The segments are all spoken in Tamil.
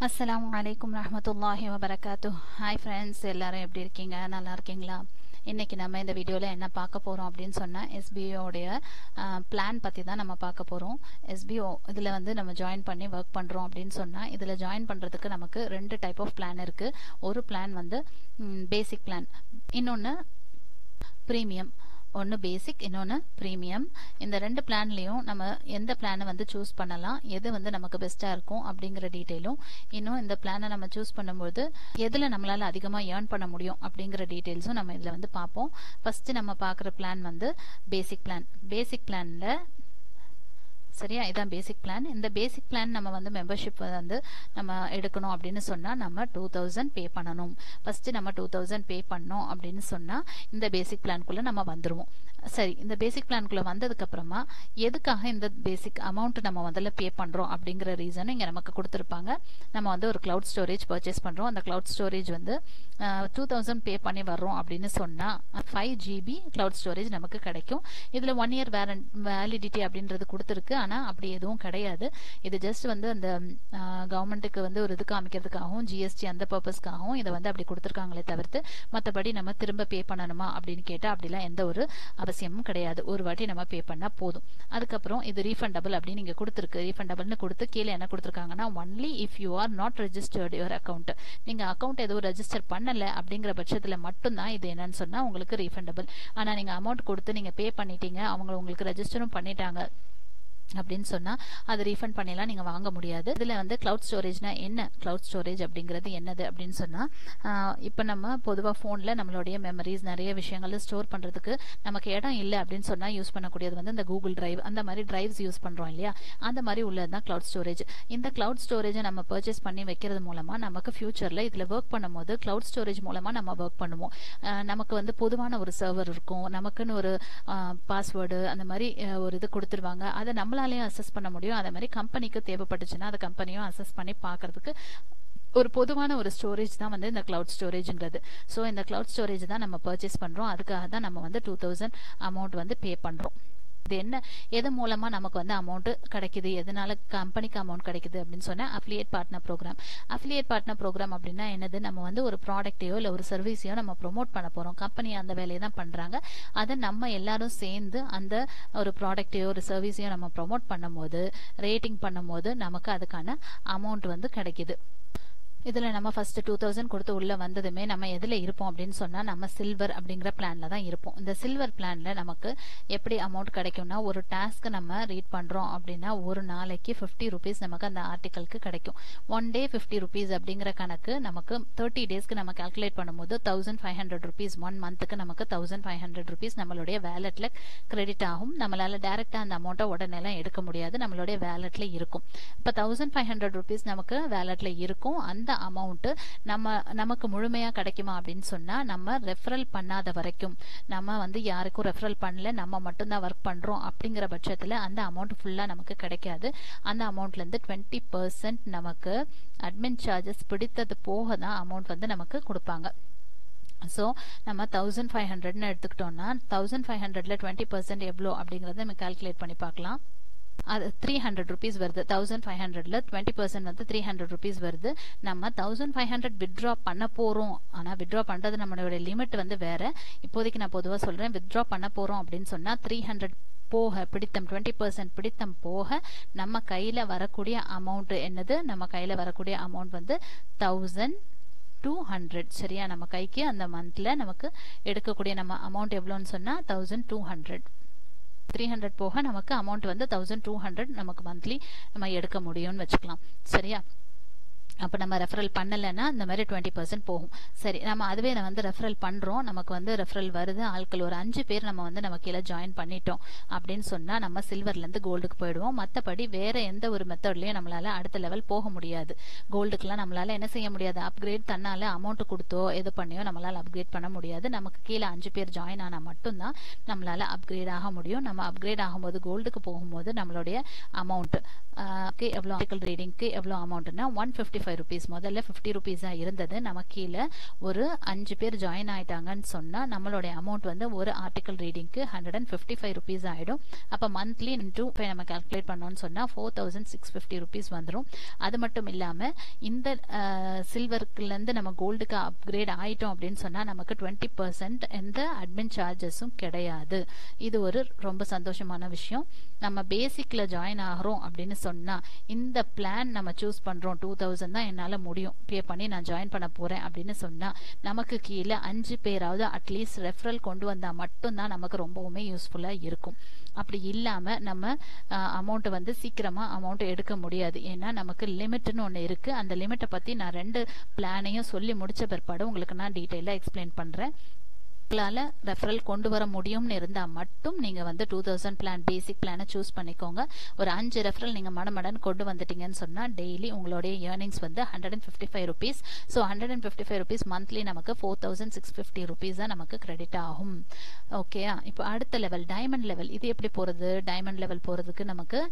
அஸ்ஸலாமு அலைக்கும் ரஹமத்துல்லாஹி வபரகாத்து ஹாய் ஃப்ரெண்ட்ஸ் எல்லாரும் எப்படி இருக்கீங்க நல்லா இருக்கீங்களா இன்னைக்கு நம்ம இந்த வீடியோவில் என்ன பார்க்க போகிறோம் அப்படின்னு சொன்னால் எஸ்பிஓடைய பிளான் பற்றி தான் நம்ம பார்க்க போகிறோம் எஸ்பிஓ இதில் வந்து நம்ம ஜாயின் பண்ணி ஒர்க் பண்ணுறோம் அப்படின்னு சொன்னால் இதில் ஜாயின் பண்ணுறதுக்கு நமக்கு ரெண்டு டைப் ஆஃப் பிளான் இருக்குது ஒரு பிளான் வந்து பேசிக் பிளான் இன்னொன்று ப்ரீமியம் ஒன்று பேசிக் இன்னொன்று ப்ரீமியம் இந்த ரெண்டு பிளான்லேயும் நம்ம எந்த பிளானை வந்து சூஸ் பண்ணலாம் எது வந்து நமக்கு பெஸ்ட்டாக இருக்கும் அப்படிங்கிற டீட்டெயிலும் இன்னும் இந்த பிளானை நம்ம சூஸ் பண்ணும்போது எதில் நம்மளால் அதிகமாக ஏர்ன் பண்ண முடியும் அப்படிங்கிற டீட்டெயில்ஸும் நம்ம இதில் வந்து பார்ப்போம் ஃபஸ்ட்டு நம்ம பார்க்குற பிளான் வந்து பேசிக் பிளான் பேசிக் பிளானில் சரியா இதான் பேசிக் பிளான் இந்த பேசிக் பிளான் நம்ம வந்து மெம்பர்ஷிப் வந்து நம்ம எடுக்கணும் அப்படின்னு சொன்னால் நம்ம டூ தௌசண்ட் பே பண்ணணும் ஃபஸ்ட்டு நம்ம டூ தௌசண்ட் பே பண்ணோம் அப்படின்னு சொன்னால் இந்த பேசிக் பிளான்குள்ளே நம்ம வந்துடுவோம் சரி இந்த பேசிக் பிளான்குள்ளே வந்ததுக்கப்புறமா எதுக்காக இந்த பேசிக் அமௌண்ட் நம்ம முதல்ல பே பண்ணுறோம் அப்படிங்கிற ரீசன் இங்கே நமக்கு கொடுத்துருப்பாங்க நம்ம வந்து ஒரு க்ளவுட் ஸ்டோரேஜ் பர்ச்சேஸ் பண்ணுறோம் அந்த க்ளவுட் ஸ்டோரேஜ் வந்து டூ தௌசண்ட் பே பண்ணி வர்றோம் அப்படின்னு சொன்னால் ஃபைவ் ஜிபி க்ளவுட் ஸ்டோரேஜ் நமக்கு கிடைக்கும் இதில் ஒன் இயர் வேரண்ட் வேலிடிட்டி அப்படின்றது கொடுத்துருக்கு ஆனால் அப்படி எதுவும் கிடையாது இது ஜஸ்ட் வந்து அந்த கவர்மெண்ட்டுக்கு வந்து ஒரு இது காமிக்கிறதுக்காகவும் ஜிஎஸ்டி அந்த பர்பஸ்க்காகவும் இதை வந்து அப்படி கொடுத்துருக்காங்களே தவிர்த்து மற்றபடி நம்ம திரும்ப பே பண்ணணுமா அப்படின்னு கேட்டால் அப்படிலாம் எந்த ஒரு அவசியமும் கிடையாது ஒரு வாட்டி நம்ம பே பண்ணால் போதும் அதுக்கப்புறம் இது ரீஃபண்டபிள் அப்படின்னு நீங்கள் கொடுத்துருக்கு ரீஃபண்டபிள்னு கொடுத்து கீழே என்ன கொடுத்துருக்காங்கன்னா only if you are not registered your account நீங்கள் அக்கௌண்ட் எதுவும் ரெஜிஸ்டர் பண்ணலை அப்படிங்கிற பட்சத்தில் மட்டும்தான் இது என்னன்னு சொன்னால் உங்களுக்கு ரீஃபண்டபிள் ஆனால் நீங்கள் அமௌண்ட் கொடுத்து நீங்கள் பே பண்ணிட்டீங்க அவங்க உங்களுக்கு ரெஜிஸ்டரும் பண்ணிட்டாங்க அப்படின்னு சொன்னால் அது ரீஃபண்ட் பண்ணிலாம் நீங்கள் வாங்க முடியாது இதில் வந்து க்ளவுட் ஸ்டோரேஜ்னா என்ன க்ளவுட் ஸ்டோரேஜ் அப்படிங்கிறது என்னது அப்படின்னு சொன்னால் இப்போ நம்ம பொதுவாக ஃபோனில் நம்மளுடைய மெமரிஸ் நிறைய விஷயங்கள் ஸ்டோர் பண்ணுறதுக்கு நமக்கு இடம் இல்லை அப்படின்னு சொன்னால் யூஸ் பண்ணக்கூடியது வந்து இந்த கூகுள் டிரைவ் அந்த மாதிரி டிரைவ்ஸ் யூஸ் பண்ணுறோம் இல்லையா அந்த மாதிரி உள்ளது தான் க்ளவுட் ஸ்டோரேஜ் இந்த க்ளவுட் ஸ்டோரேஜை நம்ம பர்ச்சேஸ் பண்ணி வைக்கிறது மூலமாக நமக்கு ஃபியூச்சரில் இதில் ஒர்க் பண்ணும்போது க்ளவுட் ஸ்டோரேஜ் மூலமாக நம்ம ஒர்க் பண்ணுவோம் நமக்கு வந்து பொதுவான ஒரு சர்வர் இருக்கும் நமக்குன்னு ஒரு பாஸ்வேர்டு அந்த மாதிரி ஒரு இது கொடுத்துருவாங்க அதை நம்மள நம்மளாலையும் அசஸ் பண்ண முடியும் அதே மாதிரி கம்பெனிக்கு தேவைப்பட்டுச்சுன்னா அந்த கம்பெனியும் அசஸ் பண்ணி பார்க்கறதுக்கு ஒரு பொதுவான ஒரு ஸ்டோரேஜ் தான் வந்து இந்த கிளவுட் ஸ்டோரேஜ்ங்கிறது ஸோ இந்த கிளவுட் ஸ்டோரேஜ் தான் நம்ம பர்ச்சேஸ் பண்ணுறோம் அதுக்காக தான் நம்ம வந்து டூ தௌசண்ட் அமௌண்ட் வந்து பே பண்ணுறோம் இது என்ன எது மூலமா நமக்கு வந்து அமௌண்ட் கிடைக்குது எதனால கம்பெனிக்கு அமௌண்ட் கிடைக்குது அப்படின்னு சொன்னா affiliate partner program affiliate partner program அப்படின்னா என்னது நம்ம வந்து ஒரு ப்ராடக்டையோ இல்லை ஒரு சர்வீஸையோ நம்ம ப்ரொமோட் பண்ண போறோம் கம்பெனி அந்த வேலையை தான் பண்றாங்க அதை நம்ம எல்லாரும் சேர்ந்து அந்த ஒரு ப்ராடக்டையோ ஒரு சர்வீஸையோ நம்ம ப்ரொமோட் பண்ணும்போது ரேட்டிங் பண்ணும்போது நமக்கு அதுக்கான அமௌண்ட் வந்து கிடைக்குது இதில் நம்ம ஃபர்ஸ்ட் டூ தௌசண்ட் கொடுத்து உள்ள வந்ததுமே நம்ம எதில் இருப்போம் அப்படின்னு சொன்னால் நம்ம சில்வர் அப்படிங்கிற பிளான்ல தான் இருப்போம் இந்த சில்வர் பிளான்ல நமக்கு எப்படி அமௌண்ட் கிடைக்கும்னா ஒரு டாஸ்க் நம்ம ரீட் பண்ணுறோம் அப்படின்னா ஒரு நாளைக்கு ஃபிஃப்டி ருபீஸ் நமக்கு அந்த ஆர்டிக்கலுக்கு கிடைக்கும் ஒன் டே ஃபிஃப்டி ருபீஸ் அப்படிங்கிற கணக்கு நமக்கு தேர்ட்டி டேஸ்க்கு நம்ம கால்குலேட் பண்ணும்போது thousand five hundred rupees one மந்த்துக்கு நமக்கு தௌசண்ட் ஃபைவ் ஹண்ட்ரட் ருபீஸ் நம்மளுடைய வேலெட்ல கிரெடிட் ஆகும் நம்மளால டேரெக்டாக அந்த அமௌண்ட்டை உடனேலாம் எடுக்க முடியாது நம்மளுடைய வேலெட்ல இருக்கும் இப்போ தௌசண்ட் ஃபைவ் ஹண்ட்ரட் ருபீஸ் நமக்கு வேலெட்ல இருக்கும் அந்த அமௌண்ட் நம்ம நமக்கு முழுமையா கிடைக்குமா அப்படின்னு சொன்னா நம்ம ரெஃபரல் பண்ணாத வரைக்கும் நம்ம வந்து யாருக்கும் ரெஃபரல் பண்ணல நம்ம மட்டும்தான் ஒர்க் பண்றோம் அப்படிங்கிற பட்சத்துல அந்த அமௌண்ட் ஃபுல்லா நமக்கு கிடைக்காது அந்த அமௌண்ட்ல இருந்து டுவெண்ட்டி பர்சன்ட் நமக்கு அட்மின் சார்ஜஸ் பிடித்தது போக தான் அமௌண்ட் வந்து நமக்கு கொடுப்பாங்க ஸோ நம்ம தௌசண்ட் ஃபைவ் ஹண்ட்ரட்னு எடுத்துக்கிட்டோம்னா தௌசண்ட் ஃபைவ் ஹண்ட்ரட்ல டுவெண்ட்டி பர்சன்ட் எவ்வளோ அப்படிங்கறத நம்ம கால்குலேட் பண்ணி பார்க்கலாம் அது த்ரீ ஹண்ட்ரட் ருபீஸ் வருது தௌசண்ட் ஃபைவ் ஹண்ட்ரட்ல டுவெண்ட்டி பர்சன்ட் வந்து த்ரீ ஹண்ட்ரட் ருபீஸ் வருது நம்ம தௌசண்ட் ஃபைவ் ஹண்ட்ரட் வித்ட்ரா பண்ண போறோம் ஆனா வித்ட்ரா பண்றது நம்மளோட லிமிட் வந்து வேற இப்போதைக்கு நான் பொதுவாக சொல்றேன் வித்ட்ரா பண்ண போறோம் அப்படின்னு சொன்னா த்ரீ ஹண்ட்ரட் போக பிடித்தம் டுவெண்ட்டி பர்சன்ட் பிடித்தம் போக நம்ம கையில வரக்கூடிய அமௌண்ட் என்னது நம்ம கையில வரக்கூடிய அமௌண்ட் வந்து தௌசண்ட் டூ ஹண்ட்ரட் சரியா நம்ம கைக்கு அந்த மந்த்ல நமக்கு எடுக்கக்கூடிய நம்ம அமௌண்ட் எவ்வளோன்னு சொன்னா thousand two hundred three hundred போக நமக்கு அமௌண்ட் வந்து தௌசண்ட் டூ ஹண்ட்ரட் நமக்கு மந்த்லி நம்ம எடுக்க முடியும்னு வச்சுக்கலாம் சரியா அப்போ நம்ம ரெஃபரல் பண்ணலைன்னா இந்த மாதிரி டுவெண்ட்டி பர்சன்ட் போகும் சரி நம்ம அதுவே நம்ம வந்து ரெஃபரல் பண்ணுறோம் நமக்கு வந்து ரெஃபரல் வருது ஆட்கள் ஒரு அஞ்சு பேர் நம்ம வந்து நம்ம கீழே ஜாயின் பண்ணிட்டோம் அப்படின்னு சொன்னால் நம்ம சில்வர்லேருந்து கோல்டுக்கு போயிடுவோம் மற்றபடி வேற எந்த ஒரு மெத்தட்லையும் நம்மளால அடுத்த லெவல் போக முடியாது கோல்டுக்குலாம் நம்மளால என்ன செய்ய முடியாது அப்கிரேட் தன்னால அமௌண்ட் கொடுத்தோ எது பண்ணியோ நம்மளால அப்கிரேட் பண்ண முடியாது நமக்கு கீழே அஞ்சு பேர் ஜாயின் ஆனால் மட்டும்தான் நம்மளால அப்கிரேட் ஆக முடியும் நம்ம அப்கிரேட் ஆகும்போது கோல்டுக்கு போகும்போது நம்மளுடைய அமௌண்ட் எவ்வளோ ஆர்டிக்கல் ரீடிங்க்கு எவ்வளோ அமௌண்ட்னா one fifty five five rupees முதல்ல ஃபிஃப்டி ருபீஸாக இருந்தது நம்ம கீழே ஒரு அஞ்சு பேர் ஜாயின் ஆயிட்டாங்கன்னு சொன்னால் நம்மளுடைய அமௌண்ட் வந்து ஒரு ஆர்டிக்கல் ரீடிங்க்கு hundred and fifty five rupees ஆகிடும் அப்போ மந்த்லி இன்டூ நம்ம கால்குலேட் பண்ணோம்னு சொன்னால் four thousand six fifty rupees வந்துடும் அது மட்டும் இல்லாமல் இந்த சில்வருக்குலேருந்து நம்ம கோல்டுக்கு அப்கிரேட் ஆயிட்டோம் அப்படின்னு சொன்னால் நமக்கு டுவெண்ட்டி பர்சன்ட் எந்த அட்மின் சார்ஜஸும் கிடையாது இது ஒரு ரொம்ப சந்தோஷமான விஷயம் நம்ம பேசிக்ல ஜாயின் ஆகிறோம் அப்படின்னு சொன்னா இந்த பிளான் நம்ம சூஸ் பண்றோம் டூ தௌசண்ட் தான் என்னால முடியும் பே பண்ணி நான் ஜாயின் பண்ண போறேன் அப்படின்னு சொன்னா நமக்கு கீழே அஞ்சு பேராவது அட்லீஸ்ட் ரெஃபரல் கொண்டு வந்தா மட்டும்தான் நமக்கு ரொம்பவுமே யூஸ்ஃபுல்லா இருக்கும் அப்படி இல்லாம நம்ம அமௌண்ட் வந்து சீக்கிரமா அமௌண்ட் எடுக்க முடியாது ஏன்னா நமக்கு லிமிட்னு ஒன்று இருக்கு அந்த லிமிட்டை பத்தி நான் ரெண்டு பிளானையும் சொல்லி முடிச்ச பிற்பாடு உங்களுக்கு நான் டீட்டெயிலாக எக்ஸ்பிளைன் பண்றேன் உங்களால் ரெஃபரல் கொண்டு வர முடியும்னு இருந்தால் மட்டும் நீங்கள் வந்து டூ தௌசண்ட் பிளான் பேசிக் பிளானை சூஸ் பண்ணிக்கோங்க ஒரு அஞ்சு ரெஃபரல் நீங்கள் மடமடன் கொண்டு வந்துட்டீங்கன்னு சொன்னால் டெய்லி உங்களுடைய ஏர்னிங்ஸ் வந்து hundred and fifty five rupees so hundred and fifty five rupees monthly நமக்கு four thousand six fifty rupees தான் நமக்கு கிரெடிட் ஆகும் ஓகேயா இப்போ அடுத்த லெவல் டைமண்ட் லெவல் இது எப்படி போகிறது டைமண்ட் லெவல் போகிறதுக்கு நமக்கு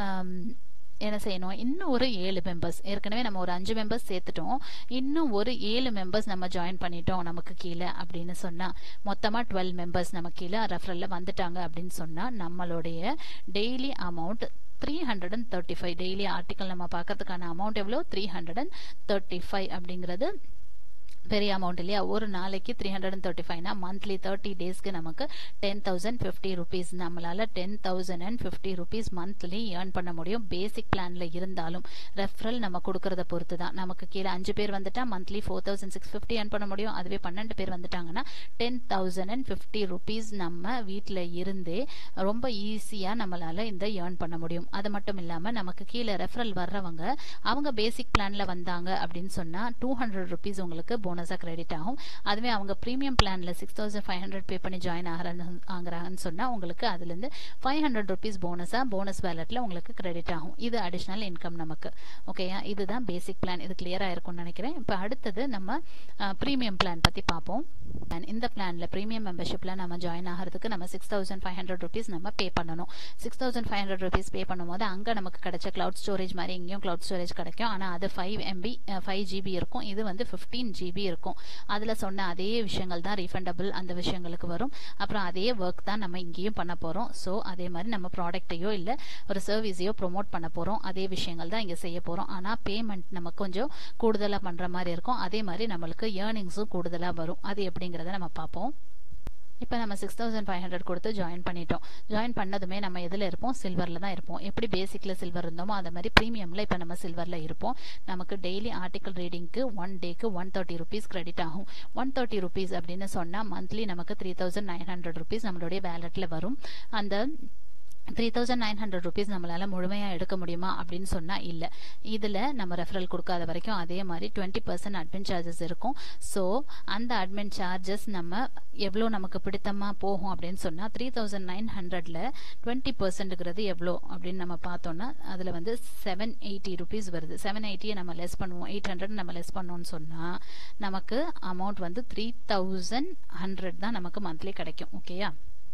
என்ன செய்யணும் இன்னும் ஒரு ஏழு மெம்பர்ஸ் ஏற்கனவே நம்ம ஒரு அஞ்சு மெம்பர்ஸ் சேர்த்துட்டோம் இன்னும் ஒரு ஏழு மெம்பர்ஸ் நம்ம ஜாயின் பண்ணிட்டோம் நமக்கு கீழே அப்படின்னு சொன்னா மொத்தமா டுவெல் மெம்பர்ஸ் நம்ம கீழே ரெஃபரல்ல வந்துட்டாங்க அப்படின்னு சொன்னா நம்மளுடைய daily amount three hundred and thirty five daily article நம்ம பார்க்கறதுக்கான அமௌண்ட் எவ்வளோ three hundred and thirty five அப்படிங்கிறது பெரிய அமௌண்ட் இல்லையா ஒரு நாளைக்கு த்ரீ ஹண்ட்ரட் அண்ட் தேர்ட்டி ஃபைவ்னா மந்த்லி தேர்ட்டி டேஸ்க்கு நமக்கு டென் தௌசண்ட் ஃபிஃப்டி ருபீஸ் நம்மளால ten thousand and fifty rupees monthly earn பண்ண முடியும் பேசிக் பிளான்ல இருந்தாலும் ரெஃபரல் நம்ம கொடுக்கறத பொறுத்து தான் நமக்கு கீழே அஞ்சு பேர் வந்துட்டா monthly four thousand six fifty earn பண்ண முடியும் அதுவே பன்னெண்டு பேர் வந்துட்டாங்கன்னா ten thousand and fifty rupees நம்ம வீட்டில் இருந்தே ரொம்ப ஈஸியாக நம்மளால இந்த ஏர்ன் பண்ண முடியும் அது மட்டும் இல்லாமல் நமக்கு கீழே ரெஃபரல் வர்றவங்க அவங்க பேசிக் பிளான்ல வந்தாங்க அப்படின்னு சொன்னா டூ ஹண்ட்ரட் ருபீஸ் உங்களுக்கு போனஸாக கிரெடிட் ஆகும் அதுவே அவங்க ப்ரீமியம் பிளான்ல six thousand five hundred pay பண்ணி ஜாயின் ஆகிறாங்க ஆகுறாங்கன்னு சொன்னால் உங்களுக்கு அதுலேருந்து ஃபைவ் ஹண்ட்ரட் ருபீஸ் போனஸாக போனஸ் வேலெட்டில் உங்களுக்கு கிரெடிட் ஆகும் இது அடிஷ்னல் இன்கம் நமக்கு ஓகேயா இதுதான் பேசிக் பிளான் இது கிளியராக இருக்கும்னு நினைக்கிறேன் இப்போ அடுத்தது நம்ம ப்ரீமியம் பிளான் பற்றி பார்ப்போம் இந்த பிளான்ல ப்ரீமியம் மெம்பர்ஷிப்ல நம்ம ஜாயின் ஆகிறதுக்கு நம்ம six thousand five hundred rupees நம்ம பே பண்ணணும் six thousand five hundred rupees pay பண்ணும்போது அங்கே நமக்கு கிடைச்ச கிளவுட் ஸ்டோரேஜ் மாதிரி இங்கேயும் கிளவுட் ஸ்டோரேஜ் கிடைக்கும் ஆனால் அது ஃபைவ் எம்பி ஃபைவ் ஜிபி இருக்கும் இது வந்து ஃபிஃப்டீன் ஜிபி இருக்கும் அதில் சொன்ன அதே விஷயங்கள் தான் ரீஃபண்டபிள் அந்த விஷயங்களுக்கு வரும் அப்புறம் அதே ஒர்க் தான் நம்ம இங்கேயும் பண்ண போகிறோம் ஸோ அதே மாதிரி நம்ம ப்ராடக்ட்டையோ இல்லை ஒரு சர்வீஸையோ ப்ரொமோட் பண்ண போகிறோம் அதே விஷயங்கள் தான் இங்கே செய்ய போகிறோம் ஆனால் பேமெண்ட் நம்ம கொஞ்சம் கூடுதலாக பண்ணுற மாதிரி இருக்கும் அதே மாதிரி நம்மளுக்கு ஏர்னிங்ஸும் கூடுதலாக வரும் அது எப்படிங்கிறத நம்ம பார்ப்போம் இப்போ நம்ம சிக்ஸ் தௌசண்ட் ஃபைவ் ஹண்ட்ரட் கொடுத்து ஜாயின் பண்ணிட்டோம் ஜாயின் பண்ணதுமே நம்ம எதில் இருப்போம் சில்வரில் தான் இருப்போம் எப்படி பேசிக்கில் சில்வர் இருந்தோமோ அந்த மாதிரி ப்ரீமியமில் இப்போ நம்ம சில்வரில் இருப்போம் நமக்கு டெய்லி ஆர்டிக்கல் ரீடிங்க்கு ஒன் டேக்கு ஒன் தேர்ட்டி ருபீஸ் கிரெடிட் ஆகும் ஒன் தேர்ட்டி ருபீஸ் அப்படின்னு சொன்னால் மந்த்லி நமக்கு three thousand nine hundred rupees நம்மளுடைய வேலெட்டில் வரும் அந்த three thousand nine hundred rupees நம்மளால முழுமையாக எடுக்க முடியுமா அப்படின்னு சொன்னால் இல்லை இதில் நம்ம ரெஃபரல் கொடுக்காத வரைக்கும் அதே மாதிரி டுவெண்ட்டி பர்சன்ட் அட்மின் சார்ஜஸ் இருக்கும் ஸோ அந்த அட்மின் சார்ஜஸ் நம்ம எவ்வளோ நமக்கு பிடித்தமாக போகும் அப்படின்னு சொன்னால் த்ரீ தௌசண்ட் நைன் ஹண்ட்ரட்ல டுவெண்ட்டி பர்சன்ட்ங்கிறது எவ்வளோ அப்படின்னு நம்ம பார்த்தோம்னா அதில் வந்து செவன் எயிட்டி ருபீஸ் வருது செவன் எயிட்டியை நம்ம லெஸ் பண்ணுவோம் எயிட் ஹண்ட்ரட் நம்ம லெஸ் பண்ணோம்னு சொன்னால் நமக்கு அமௌண்ட் வந்து த்ரீ தௌசண்ட் ஹண்ட்ரட் தான் நமக்கு மந்த்லி கிடைக்கும் ஓகேயா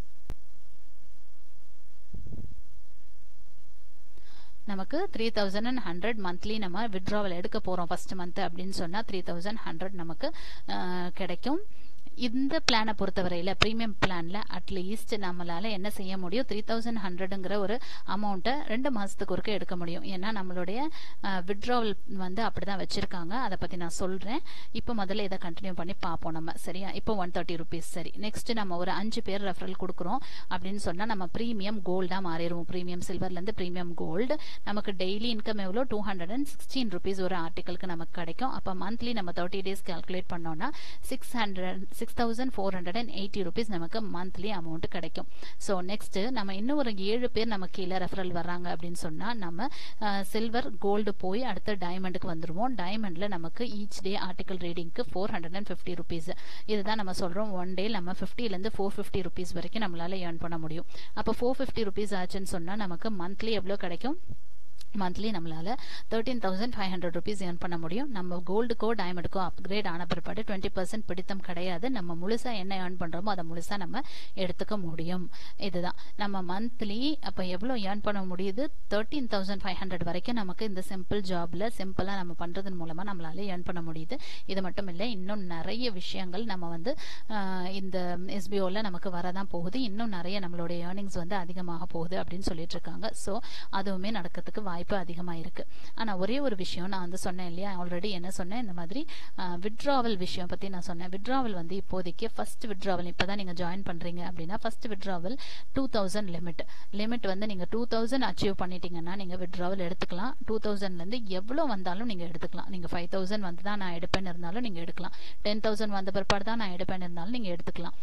நமக்கு three thousand and hundred monthly நம்ம விட்ராவல் எடுக்க போகிறோம் ஃபர்ஸ்ட் மந்த் அப்படின்னு சொன்னால் த்ரீ தௌசண்ட் ஹண்ட்ரட் நமக்கு கிடைக்கும் இந்த பிளானை பொறுத்தவரையில் ப்ரீமியம் பிளானில் அட்லீஸ்ட் நம்மளால் என்ன செய்ய முடியும் த்ரீ தௌசண்ட் ஹண்ட்ரடுங்கிற ஒரு அமௌண்ட்டை ரெண்டு மாதத்துக்கு ஒருக்க எடுக்க முடியும் ஏன்னா நம்மளுடைய விட்ராவல் வந்து அப்படி தான் வச்சுருக்காங்க அதை பற்றி நான் சொல்கிறேன் இப்போ முதல்ல இதை கண்டினியூ பண்ணி பார்ப்போம் நம்ம சரியா இப்போ ஒன் தேர்ட்டி ருபீஸ் சரி நெக்ஸ்ட் நம்ம ஒரு அஞ்சு பேர் ரெஃபரல் கொடுக்குறோம் அப்படின்னு சொன்னால் நம்ம ப்ரீமியம் கோல்டாக மாறிடுவோம் ப்ரீமியம் சில்வர்லேருந்து ப்ரீமியம் கோல்டு நமக்கு டெய்லி இன்கம் எவ்வளோ two hundred and sixteen rupees ஒரு ஆர்டிக்கலுக்கு நமக்கு கிடைக்கும் அப்போ மந்த்லி நம்ம தேர்ட்டி டேஸ் கால்குலேட் பண்ணோம்னா six hundred six thousand four hundred and eighty rupees நமக்கு மந்த்லி அமௌண்ட் கிடைக்கும் ஸோ நெக்ஸ்ட் நம்ம இன்னும் ஒரு ஏழு பேர் நம்ம கீழே ரெஃபரல் வர்றாங்க அப்படின்னு சொன்னால் நம்ம சில்வர் கோல்டு போய் அடுத்த டைமண்டுக்கு வந்துருவோம் டைமண்டில் நமக்கு ஈச் டே ஆர்டிக்கல் ரீடிங்க்கு four hundred and fifty rupees இதுதான் நம்ம சொல்கிறோம் ஒன் டே நம்ம ஃபிஃப்டிலேருந்து ஃபோர் ஃபிஃப்டி ருபீஸ் வரைக்கும் நம்மளால ஏர்ன் பண்ண முடியும் அப்போ ஃபோர் ஃபிஃப்டி ருபீஸ் ஆச்சுன்னு சொன்னால் நமக்கு மந்த்லி எவ்வளோ கிடைக்கும் மந்த்லி நம்மளால thirteen thousand five hundred rupees earn பண்ண முடியும் நம்ம கோல்டுக்கோ டைமண்டுக்கோ அப்கிரேட் ஆன பிற்பாடு டுவெண்ட்டி பர்சன்ட் பிடித்தம் கிடையாது நம்ம முழுசா என்ன ஏர்ன் பண்றோமோ அதை முழுசா நம்ம எடுத்துக்க முடியும் இதுதான் நம்ம மந்த்லி அப்போ எவ்வளோ ஏர்ன் பண்ண முடியுது தேர்ட்டீன் தௌசண்ட் ஃபைவ் ஹண்ட்ரட் வரைக்கும் நமக்கு இந்த சிம்பிள் ஜாப்ல சிம்பிளா நம்ம பண்றதன் மூலமா நம்மளால ஏர்ன் பண்ண முடியுது இது மட்டும் இல்லை இன்னும் நிறைய விஷயங்கள் நம்ம வந்து ஆஹ், இந்த எஸ்பிஓல நமக்கு வரதான் போகுது இன்னும் நிறைய நம்மளுடைய ஏர்னிங்ஸ் வந்து அதிகமாக போகுது அப்படின்னு சொல்லிட்டு இருக்காங்க ஸோ அதுவுமே நடக்கிறதுக்கு வாய்ப்பு அதிகமாக இருக்கு ஆனால் ஒரே ஒரு விஷயம் நான் வந்து சொன்னேன் இல்லையா ஆல்ரெடி என்ன சொன்னேன் இந்த மாதிரி விட்ராவல் விஷயம் பற்றி நான் சொன்னேன் விட்ராவல் வந்து இப்போதைக்கு ஃபர்ஸ்ட் விட்ராவல் இப்போ தான் நீங்கள் ஜாயின் பண்ணுறீங்க அப்படின்னா first withdrawal two thousand limit limit வந்து நீங்கள் டூ தௌசண்ட் அச்சீவ் பண்ணிட்டீங்கன்னா நீங்கள் விட்ராவல் எடுத்துக்கலாம் டூ தௌசண்ட்லேருந்து எவ்வளோ வந்தாலும் நீங்கள் எடுத்துக்கலாம் நீங்கள் ஃபைவ் தௌசண்ட் வந்து தான் நான் எடுப்பேன்னு இருந்தாலும் நீங்கள் எடுக்கலாம் டென் தௌசண்ட் வந்த பிற்பாடு தான் நான் எடுப்பேன்னு இருந்தாலும் நீங்கள் எடுத்துக்கலாம்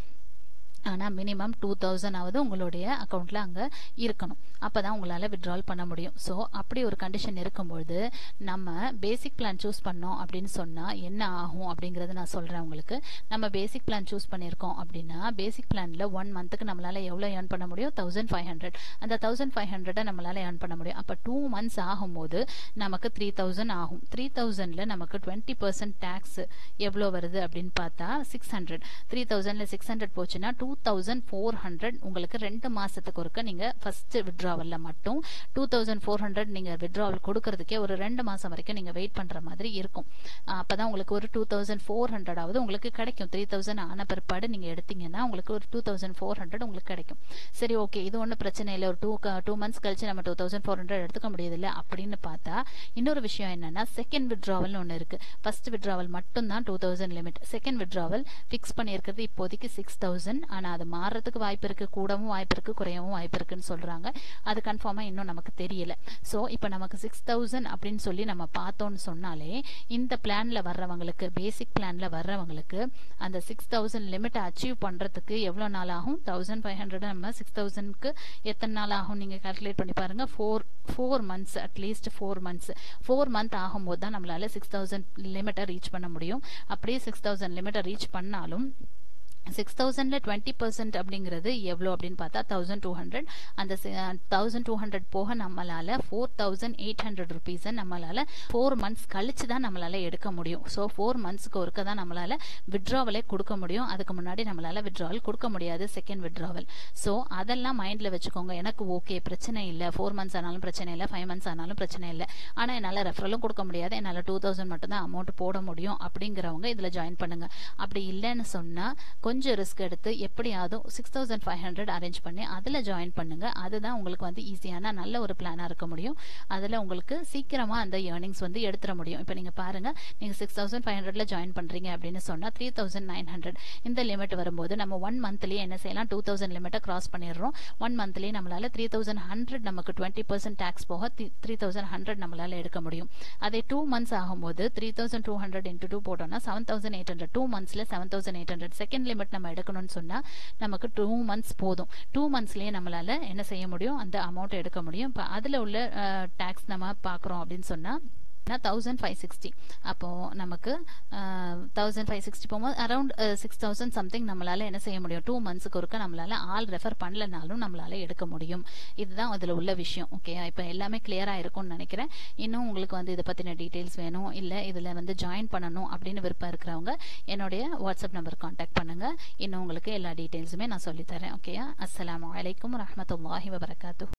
ஆனால் மினிமம் டூ தௌசண்ட் ஆவது உங்களுடைய அக்கௌண்ட்டில் அங்கே இருக்கணும் அப்போ தான் உங்களால் விட்ரால் பண்ண முடியும் ஸோ அப்படி ஒரு கண்டிஷன் இருக்கும்பொழுது நம்ம பேசிக் பிளான் சூஸ் பண்ணோம் அப்படின்னு சொன்னால் என்ன ஆகும் அப்படிங்கிறத நான் சொல்கிறேன் உங்களுக்கு நம்ம பேசிக் பிளான் சூஸ் பண்ணியிருக்கோம் அப்படின்னா பேசிக் பிளானில் ஒன் மந்த்துக்கு நம்மளால் எவ்வளோ ஏர்ன் பண்ண முடியும் தௌசண்ட் ஃபைவ் ஹண்ட்ரட் அந்த தௌசண்ட் ஃபைவ் ஹண்ட்ரடை நம்மளால் ஏர்ன் பண்ண முடியும் அப்போ டூ மந்த்ஸ் ஆகும்போது நமக்கு த்ரீ தௌசண்ட் ஆகும் த்ரீ தௌசண்டில் நமக்கு டுவெண்ட்டி பர்சன்ட் டேக்ஸ் எவ்வளோ வருது அப்படின்னு பார்த்தா சிக்ஸ் ஹண்ட்ரட் த்ரீ தௌசண்ட்ல சிக்ஸ் ஹண்ட்ரட் போச்சுன்னா டூ தௌசண்ட் ஃபோர் ஹண்ட்ரட் உங்களுக்கு ரெண்டு மாசத்துக்கு ஒருக்க நீங்க ஃபர்ஸ்ட் விட்ராவல்ல மட்டும் டூ தௌசண்ட் ஃபோர் ஹண்ட்ரட் நீங்க விட்ராவல் கொடுக்கறதுக்கே ஒரு ரெண்டு மாசம் வரைக்கும் நீங்க வெயிட் பண்ற மாதிரி இருக்கும் அஹ் அப்பதான் உங்களுக்கு ஒரு டூ தௌசண்ட் ஃபோர் ஹண்ட்ரடாவது உங்களுக்கு கிடைக்கும் த்ரீ தௌசண்ட் ஆன பிற்பாடு நீங்க எடுத்தீங்கன்னா உங்களுக்கு ஒரு டூ தௌசண்ட் ஃபோர் ஹண்ட்ரட் உங்களுக்கு கிடைக்கும் சரி ஓகே இது ஒன்றும் பிரச்சனை இல்லை ஒரு டூ டூ மந்த்ஸ் கழிச்சு நம்ம டூ தௌசண்ட் ஃபோர் ஹண்ட்ரட் எடுத்துக்க முடியுது இல்லை அப்படின்னு பார்த்தா இன்னொரு விஷயம் என்னன்னா செகண்ட் விட்ராவல்னு ஒன்று இருக்கு ஃபர்ஸ்ட் விட்ராவல் மட்டும் தான் two thousand limit second withdrawal fix பண்ணியிருக்கிறது இப்போதைக்கு சிக்ஸ் தௌசண்ட் ஆனால் அது மாறுறதுக்கு வாய்ப்பு இருக்கு கூடவும் வாய்ப்பு இருக்கு குறையவும் வாய்ப்பு இருக்குன்னு சொல்றாங்க அது கன்ஃபார்மா இன்னும் நமக்கு தெரியல ஸோ இப்போ நமக்கு சிக்ஸ் தௌசண்ட் அப்படின்னு சொல்லி நம்ம பார்த்தோம்னு சொன்னாலே இந்த பிளான்ல வர்றவங்களுக்கு பேசிக் பிளான்ல வர்றவங்களுக்கு அந்த சிக்ஸ் தௌசண்ட் லிமிட் அச்சீவ் பண்றதுக்கு எவ்வளோ நாள் ஆகும் தௌசண்ட் ஃபைவ் ஹண்ட்ரட் நம்ம சிக்ஸ் தௌசண்ட்க்கு எத்தனை நாள் ஆகும் நீங்க கால்குலேட் பண்ணி பாருங்க four four months at least four months four month ஆகும்போது தான் நம்மளால சிக்ஸ் தௌசண்ட் லிமிட்டை ரீச் பண்ண முடியும் அப்படியே சிக்ஸ் தௌசண்ட் லிமிட்டை ரீச் பண்ணாலும் சிக்ஸ் தௌசண்ட்ல டுவெண்ட்டி பர்சன்ட் அப்படிங்கிறது எவ்வளோ அப்படின்னு பார்த்தா தௌசண்ட் டூ ஹண்ட்ரட் அந்த தௌசண்ட் டூ ஹண்ட்ரட் போக நம்மளால ஃபோர் தௌசண்ட் எயிட் ஹண்ட்ரட் ருபீஸை நம்மளால ஃபோர் மந்த்ஸ் கழிச்சு தான் நம்மளால எடுக்க முடியும் ஸோ ஃபோர் மந்த்ஸ்க்கு ஒருக்க தான் நம்மளால விட்ராவலே கொடுக்க முடியும் அதுக்கு முன்னாடி நம்மளால விட்ராவல் கொடுக்க முடியாது செகண்ட் விட்ராவல் ஸோ அதெல்லாம் மைண்ட்ல வச்சுக்கோங்க எனக்கு ஓகே பிரச்சனை இல்லை ஃபோர் மந்த்ஸ் ஆனாலும் பிரச்சனை இல்லை ஃபைவ் மந்த்ஸ் ஆனாலும் பிரச்சனை இல்லை ஆனால் என்னால் ரெஃபரலும் கொடுக்க முடியாது என்னால் டூ தௌசண்ட் மட்டும் தான் அமௌண்ட் போட முடியும் அப்படிங்கிறவங்க இதில் ஜாயின் பண்ணுங்க அப்படி இல்லைன்னு சொன்னால் கொஞ்சம் ரிஸ்க் எடுத்து எப்படியாவது six thousand five hundred arrange பண்ணி அதில் ஜாயின் பண்ணுங்க அதுதான் உங்களுக்கு வந்து ஈஸியான நல்ல ஒரு பிளானாக இருக்க முடியும் அதில் உங்களுக்கு சீக்கிரமாக அந்த ஏர்னிங்ஸ் வந்து எடுத்துட முடியும் இப்போ நீங்கள் பாருங்க நீங்கள் சிக்ஸ் தௌசண்ட் ஃபைவ் ஹண்ட்ரட்ல ஜாயின் பண்ணுறீங்க அப்படின்னு சொன்னால் த்ரீ தௌசண்ட் நைன் ஹண்ட்ரட் இந்த லிமிட் வரும்போது நம்ம ஒன் மந்த்லேயே என்ன செய்யலாம் டூ தௌசண்ட் லிமிட்டை கிராஸ் பண்ணிடுறோம் ஒன் மந்த்லேயே நம்மளால த்ரீ தௌசண்ட் ஹண்ட்ரட் நமக்கு டுவெண்ட்டி பர்சன்ட் டேக்ஸ் போக த்ரீ தௌசண்ட் ஹண்ட்ரட் நம்மளால எடுக்க முடியும் அதே டூ மந்த்ஸ் ஆகும்போது three thousand two hundred into two போட்டோம்னா seven thousand eight hundred two மந்த்ஸ்ல seven thousand eight hundred second limit நம்ம எடுக்கணும்னு சொன்னா நமக்கு டூ மந்த்ஸ் போதும் டூ மந்த்ஸ்லயே நம்மளால என்ன செய்ய முடியும் அந்த அமௌண்ட் எடுக்க முடியும் இப்போ அதுல உள்ள டேக்ஸ் நம்ம பாக்குறோம் அப்படின்னு சொன்னா தௌசண்ட் ஃபைவ் சிக்ஸ்டி அப்போ நமக்கு தௌசண்ட் ஃபைவ் சிக்ஸ்டி போகும்போது அரௌண்ட் சிக்ஸ் தௌசண்ட் சம்திங் நம்மளால என்ன செய்ய முடியும் டூ மந்த்ஸ்க்கு ஒருக்க நம்மளால ஆள் ரெஃபர் பண்ணலனாலும் நம்மளால எடுக்க முடியும் இதுதான் அதுல உள்ள விஷயம் ஓகே இப்போ எல்லாமே கிளியரா இருக்கும்னு நினைக்கிறேன் இன்னும் உங்களுக்கு வந்து இதை பத்தின டீடைல்ஸ் வேணும் இல்ல இதுல வந்து ஜாயின் பண்ணணும் அப்படின்னு விருப்பம் இருக்கிறவங்க என்னுடைய வாட்ஸ்அப் நம்பர் கான்டாக்ட் பண்ணுங்க இன்னும் உங்களுக்கு எல்லா டீடைல்ஸுமே நான் சொல்லித்தரேன் ஓகேயா அஸ்ஸலாமு அலைக்கும் ரஹமத்துல்லாஹி வபரகாத்து